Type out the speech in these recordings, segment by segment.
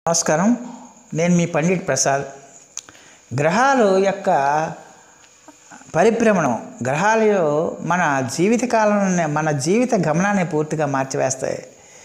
నమస్కారం నేను మీ పండిట్ ప్రసాద్ గ్రహాలు యొక్క పరిభ్రమణం గ్రహాలు మన జీవితకాలం మన జీవిత గమనాన్ని పూర్తిగా మార్చివేస్తాయి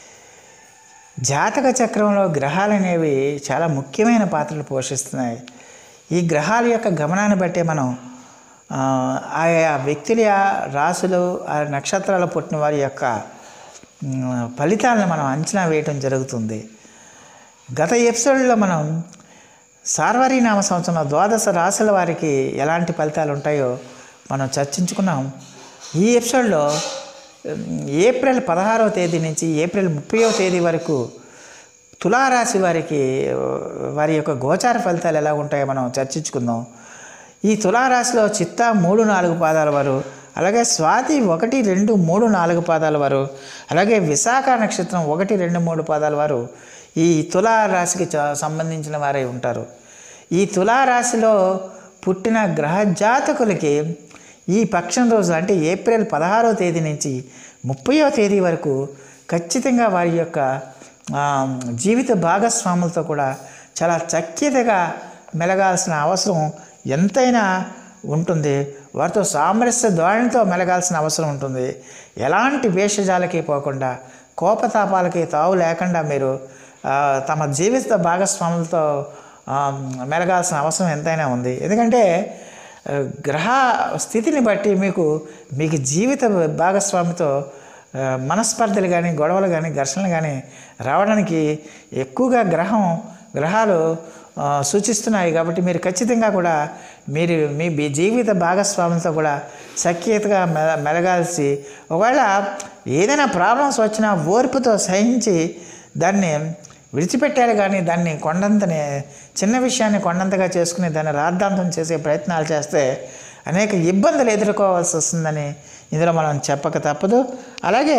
జాతక చక్రంలో గ్రహాలు అనేవి చాలా ముఖ్యమైన పాత్రలు పోషిస్తున్నాయి ఈ గ్రహాల యొక్క గమనాన్ని బట్టే మనం ఆ, ఆయా వ్యక్తుల రాసులు ఆ నక్షత్రాలు పుట్టిన వారి యొక్క మ్, ఫలితాలను మనం అంచనా వేయటం జరుగుతుంది గత ఎపిసోడ్లో మనం సార్వరి నామ సంవత్సరంలో ద్వాదశ రాశుల వారికి ఎలాంటి ఫలితాలు ఉంటాయో మనం చర్చించుకున్నాం ఈ ఎపిసోడ్లో ఉమ్, ఏప్రిల్ పదహారవ తేదీ నుంచి ఏప్రిల్ ముప్పైవ తేదీ వరకు తులారాశి వారికి ఆ, వారి యొక్క గోచార ఫలితాలు ఎలా ఉంటాయో మనం చర్చించుకుందాం ఈ తులారాశిలో చిత్త మూడు నాలుగు పాదాల వారు అలాగే స్వాతి ఒకటి రెండు మూడు నాలుగు పాదాల వారు అలాగే విశాఖ నక్షత్రం ఒకటి రెండు మూడు పాదాల వారు ఈ తులారాశికి చ- సంబంధించిన వారై ఉంటారు ఈ తులారాశిలో పుట్టిన గ్రహ జాతకులకి ఈ పక్షం రోజు అంటే ఏప్రిల్ పదహారో తేదీ నుంచి ముప్పయో తేదీ వరకు ఖచ్చితంగా వారి యొక్క ఆ, జీవిత భాగస్వాములతో కూడా చాలా చక్యతగా మెలగాల్సిన అవసరం ఎంతైనా ఉంటుంది వారితో సామరస్య ధోరణితో మెలగాల్సిన అవసరం ఉంటుంది ఎలాంటి వేషజాలకి పోకుండా కోపతాపాలకి తావు లేకుండా మీరు ఆ, తమ జీవిత భాగస్వాములతో ఆ, మెలగాల్సిన అవసరం ఎంతైనా ఉంది ఎందుకంటే ఆ, గ్రహ స్థితిని బట్టి మీకు మీకు జీవిత భాగస్వామితో ఆ, మనస్పర్ధలు కానీ గొడవలు కానీ ఘర్షణలు కానీ రావడానికి ఎక్కువగా గ్రహం గ్రహాలు ఆ, సూచిస్తున్నాయి కాబట్టి మీరు ఖచ్చితంగా కూడా మీరు మీ బి- జీవిత భాగస్వాములతో కూడా సఖ్యతగా మెల మెలగాల్సి ఒకవేళ ఏదైనా ప్రాబ్లమ్స్ వచ్చినా ఓర్పుతో సహించి దాన్ని విడిచిపెట్టాలి కానీ దాన్ని కొండంతని చిన్న విషయాన్ని కొండంతగా చేసుకుని దాన్ని రాద్ధాంతం చేసే ప్రయత్నాలు చేస్తే అనేక ఇబ్బందులు ఎదుర్కోవాల్సి వస్తుందని ఇందులో మనం చెప్పక తప్పదు అలాగే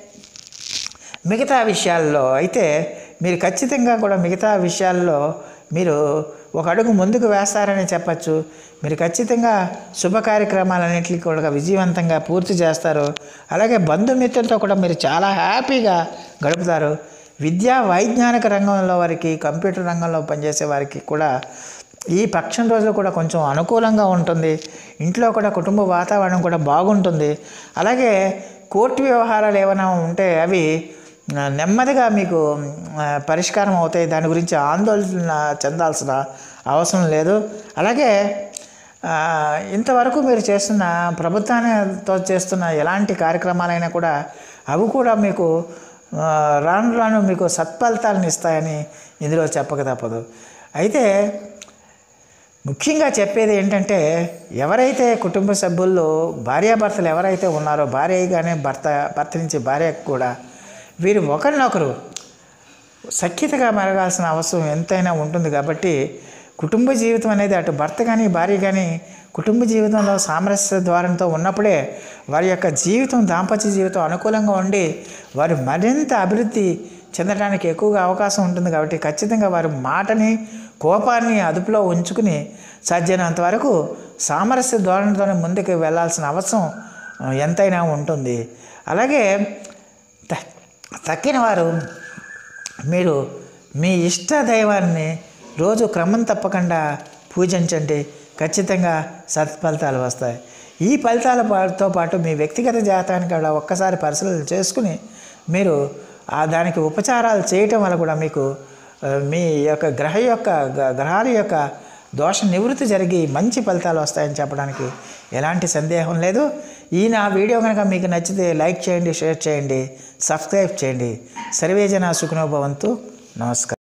మిగతా విషయాల్లో అయితే మీరు ఖచ్చితంగా కూడా మిగతా విషయాల్లో మీరు ఒక అడుగు ముందుకు వేస్తారని చెప్పచ్చు మీరు ఖచ్చితంగా శుభ కార్యక్రమాలన్నింటినీ కూడా విజయవంతంగా పూర్తి చేస్తారు అలాగే బంధుమిత్రులతో కూడా మీరు చాలా హ్యాపీగా గడుపుతారు విద్యా వైజ్ఞానిక రంగంలో వారికి కంప్యూటర్ రంగంలో పనిచేసే వారికి కూడా ఈ పక్షం రోజులు కూడా కొంచెం అనుకూలంగా ఉంటుంది ఇంట్లో కూడా కుటుంబ వాతావరణం కూడా బాగుంటుంది అలాగే కోర్టు వ్యవహారాలు ఏమైనా ఉంటే అవి ఆ, నెమ్మదిగా మీకు ఆ, పరిష్కారం అవుతాయి దాని గురించి ఆందోళన చెందాల్సిన అవసరం లేదు అలాగే ఆ, ఇంతవరకు మీరు చేస్తున్న ప్రభుత్వానితో చేస్తున్న ఎలాంటి కార్యక్రమాలైనా కూడా అవి కూడా మీకు ఆ, రాను రాను మీకు సత్ఫలితాలను ఇస్తాయని ఇందులో చెప్పక తప్పదు అయితే ముఖ్యంగా చెప్పేది ఏంటంటే ఎవరైతే కుటుంబ సభ్యుల్లో భార్యాభర్తలు ఎవరైతే ఉన్నారో భార్య కానీ భర్త భర్త నుంచి భార్యకు కూడా వీరు ఒకరినొకరు సఖ్యతగా మెరగాల్సిన అవసరం ఎంతైనా ఉంటుంది కాబట్టి కుటుంబ జీవితం అనేది అటు భర్త కానీ భార్య కానీ కుటుంబ జీవితంలో సామరస్య ద్వారంతో ఉన్నప్పుడే వారి యొక్క జీవితం దాంపత్య జీవితం అనుకూలంగా ఉండి వారు మరింత అభివృద్ధి చెందడానికి ఎక్కువగా అవకాశం ఉంటుంది కాబట్టి ఖచ్చితంగా వారి మాటని కోపాన్ని అదుపులో ఉంచుకుని సాధ్యమైనంత వరకు సామరస్య ధోరణితోనే ముందుకు వెళ్ళాల్సిన అవసరం ఆ, ఎంతైనా ఉంటుంది అలాగే త- తక్కిన వారు మీరు మీ ఇష్ట దైవాన్ని రోజు క్రమం తప్పకుండా పూజించండి ఖచ్చితంగా సత్ఫలితాలు వస్తాయి ఈ ఫలితాల పాటుతో పాటు మీ వ్యక్తిగత జాతకానికి కూడా ఒక్కసారి పరిశీలన చేసుకుని మీరు ఆ దానికి ఉపచారాలు చేయటం వల్ల కూడా మీకు ఆ, మీ యొక్క గ్రహ యొక్క గ- గ్రహాల యొక్క దోష నివృత్తి జరిగి మంచి ఫలితాలు వస్తాయని చెప్పడానికి ఎలాంటి సందేహం లేదు ఈ నా వీడియో కనుక మీకు నచ్చితే లైక్ చేయండి షేర్ చేయండి సబ్స్క్రైబ్ చేయండి సర్వేజన సుఖనోభవంతు నమస్కారం